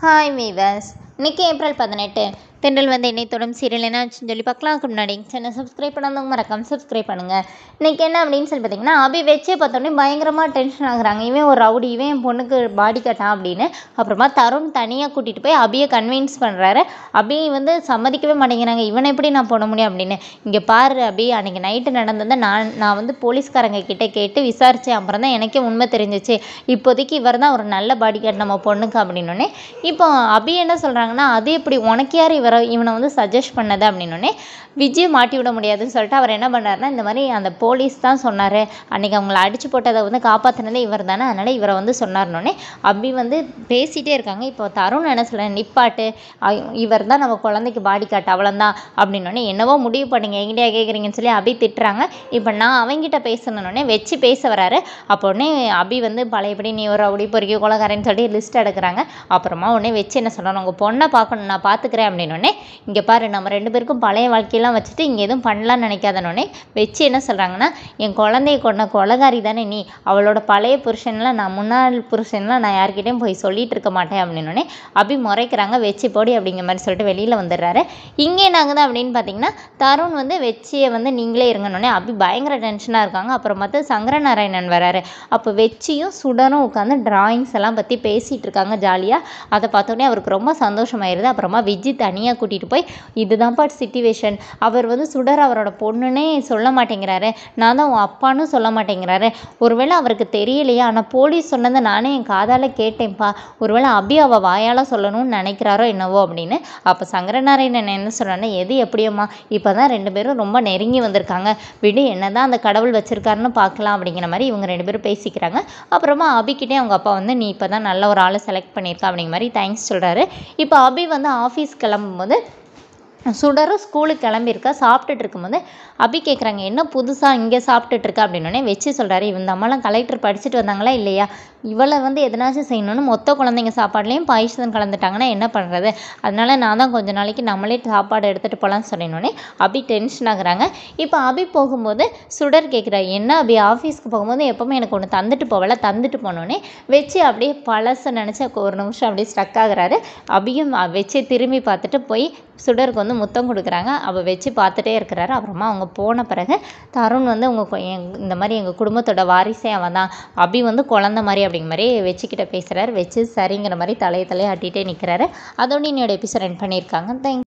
hi viewers இன்னைக்கு April பதினெட்டு தென்றல் வந்து என்னை தொடும் சீரியல் என்ன ஆச்சுன்னு சொல்லி பார்க்கலாம் அதுக்கு முன்னாடி சேனல் சப்ஸ்கிரைப் பண்ணாதவங்க மறக்காம சப்ஸ்கிரைப் பண்ணுங்கள் இன்றைக்கி என்ன அப்படின்னு சொல்லி பார்த்தீங்கன்னா அபி வச்சே பார்த்தோன்னே பயங்கரமாக டென்ஷன் ஆகுறாங்க இவன் ஒரு ரவுடி இவன் என் பொண்ணுக்கு பாடி கட்டான் அப்படின்னு அப்புறமா தருண் தனியாக கூட்டிகிட்டு போய் அபியை கன்வின்ஸ் பண்ணுறாரு அபி வந்து சம்மதிக்கவே மாட்டேங்கிறாங்க இவனை எப்படி நான் போட முடியும் அப்படின்னு இங்கே பாரு அபி அன்றைக்கி நைட்டு நடந்ததை நான் நான் வந்து போலீஸ்காரங்க கிட்ட கேட்டு விசாரித்தேன் அப்புறம் தான் எனக்கே உண்மை தெரிஞ்சிச்சு இப்போதைக்கு இவர் தான் ஒரு நல்ல பாடி கார்டு நம்ம பொண்ணுக்கு அப்படின்னோடனே இப்போ அபி என்ன சொல்கிறாங்கன்னா அது எப்படி உனக்கு யார் இவரை இவனை வந்து சஜஸ்ட் பண்ணது அப்படின்னோடனே விஜய் மாட்டி விட முடியாதுன்னு சொல்லிட்டு அவர் என்ன பண்ணாருன்னா இந்த மாதிரி அந்த போலீஸ் தான் சொன்னார் அன்றைக்கி அவங்கள அடிச்சு போட்டதை வந்து காப்பாற்றினதே இவர் தானே அதனால் இவரை வந்து சொன்னார்னோடனே அபி வந்து பேசிகிட்டே இருக்காங்க இப்போ தருண் என்ன சொல்கிறேன் நிப்பாட்டு இவர் தான் நம்ம குழந்தைக்கு பாடி காட்டு அவ்வளோதான் அப்படின்னோடனே என்னவோ முடிவு பண்ணுங்க எங்கிட்டயா கேட்குறீங்கன்னு சொல்லி அபி திட்டுறாங்க இப்போ நான் அவங்கிட்ட பேசணுன்னே வச்சு பேச வராரு அப்போ உடனே அபி வந்து பழையபடி நீ ஒரு ரவுடி பொறுக்கி கொலகாரன்னு சொல்லி லிஸ்ட் எடுக்கிறாங்க அப்புறமா உடனே வச்சு என்ன சொல்கிறாங்க உங்கள் பொண்ணை பார்க்கணும் நான் பார்த்துக்கிறேன் அப்படின்னோடனே இங்கே பாரு நம்ம ரெண்டு பேருக்கும் பழைய வாழ்க்கையெல்லாம் வச்சுட்டு இங்கே எதுவும் பண்ணலான்னு நினைக்காதனோடனே வச்சு என்ன சொல்கிறாங்கன்னா என் குழந்தைய கொண்ட கொலகாரி தானே நீ அவளோட பழைய புருஷன்லாம் நான் முன்னாள் புருஷன்லாம் நான் யார்கிட்டயும் போய் சொல்லிட்டு இருக்க மாட்டேன் அப்படின்னோடனே அபி முறைக்கிறாங்க வச்சு போடி அப்படிங்கிற மாதிரி சொல்லிட்டு வெளியில் வந்துடுறாரு இங்கே என்ன ஆகுது அப்படின்னு பார்த்தீங்கன்னா தருண் வந்து வெச்சியை வந்து நீங்களே இருங்கன்னொடனே அபி பயங்கர டென்ஷனாக இருக்காங்க அப்புறம் பார்த்து சங்கரநாராயணன் வராரு அப்போ வெச்சியும் சுடரும் உட்காந்து டிராயிங்ஸ் எல்லாம் பற்றி பேசிகிட்டு இருக்காங்க ஜாலியாக அதை பார்த்தோன்னே அவருக்கு ரொம்ப சந்தோஷமாயிருது அப்புறமா விஜி தனியாக கூட்டிகிட்டு போய் இதுதான்ப்பா சுச்சுவேஷன் அவர் வந்து சுடர் அவரோட பொண்ணுன்னே சொல்ல மாட்டேங்கிறாரு நான் தான் உன் அப்பான்னு சொல்ல மாட்டேங்கிறாரு ஒருவேளை அவருக்கு தெரியலையா ஆனால் போலீஸ் சொன்னதை நானே என் காதால் கேட்டேன்ப்பா ஒருவேளை அபி அவள் வாயால் சொல்லணும்னு நினைக்கிறாரோ என்னவோ அப்படின்னு அப்போ சங்கரநாராயணன் என்ன சொல்கிறாருன்னா எது எப்படியோம்மா இப்போ தான் ரெண்டு பேரும் ரொம்ப நெருங்கி வந்திருக்காங்க விடு என்ன தான் அந்த கடவுள் வச்சுருக்காருன்னு பார்க்கலாம் அப்படிங்கிற மாதிரி இவங்க ரெண்டு பேரும் பேசிக்கிறாங்க அப்புறமா அபிக்கிட்டே அவங்க அப்பா வந்து நீ இப்போ தான் நல்ல ஒரு ஆளை செலக்ட் பண்ணியிருக்க அப்படிங்கிற மாதிரி தேங்க்ஸ் சொல்கிறாரு இப்போ அபி வந்து ஆஃபீஸ் கிளம்பும்போது சுடரும் ஸ்கூலுக்கு கிளம்பியிருக்கா சாப்பிட்டுட்டு இருக்கும்போது அபி கேட்குறாங்க என்ன புதுசாக இங்கே சாப்பிட்டுட்டு இருக்கா அப்படின்னோடனே வச்சு சொல்கிறாரு இந்த அம்மாலாம் கலெக்டர் படிச்சுட்டு வந்தாங்களா இல்லையா இவளை வந்து எதனாச்சும் செய்யணும்னு மொத்த குழந்தைங்க சாப்பாடுலேயும் பாயசம் கலந்துட்டாங்கன்னா என்ன பண்ணுறது அதனால நான் தான் கொஞ்ச நாளைக்கு நம்மளே சாப்பாடு எடுத்துகிட்டு போகலான்னு சொன்னோடனே அபி டென்ஷன் ஆகுறாங்க இப்போ அபி போகும்போது சுடர் கேட்குறா என்ன அபி ஆஃபீஸ்க்கு போகும்போது எப்போவுமே எனக்கு ஒன்று தந்துட்டு போவல தந்துட்டு போனோடனே வச்சு அப்படியே பழசை நினச்சி ஒரு நிமிஷம் அப்படியே ஸ்ட்ரக் ஆகுறாரு அபியும் வச்சு திரும்பி பார்த்துட்டு போய் சுடருக்கு வந்து முத்தம் கொடுக்குறாங்க அவள் வச்சு பார்த்துட்டே இருக்கிறாரு அப்புறமா அவங்க போன பிறகு தருண் வந்து உங்கள் இந்த மாதிரி எங்கள் குடும்பத்தோட வாரிசே அவன் தான் அபி வந்து குழந்த மாதிரி அப்படிங்கிற மாதிரி வச்சுக்கிட்ட பேசுகிறாரு வச்சு சரிங்கிற மாதிரி தலையை தலையை ஆட்டிகிட்டே நிற்கிறாரு அதோட என்னோட எபிசோட் ரன் பண்ணியிருக்காங்க தேங்க்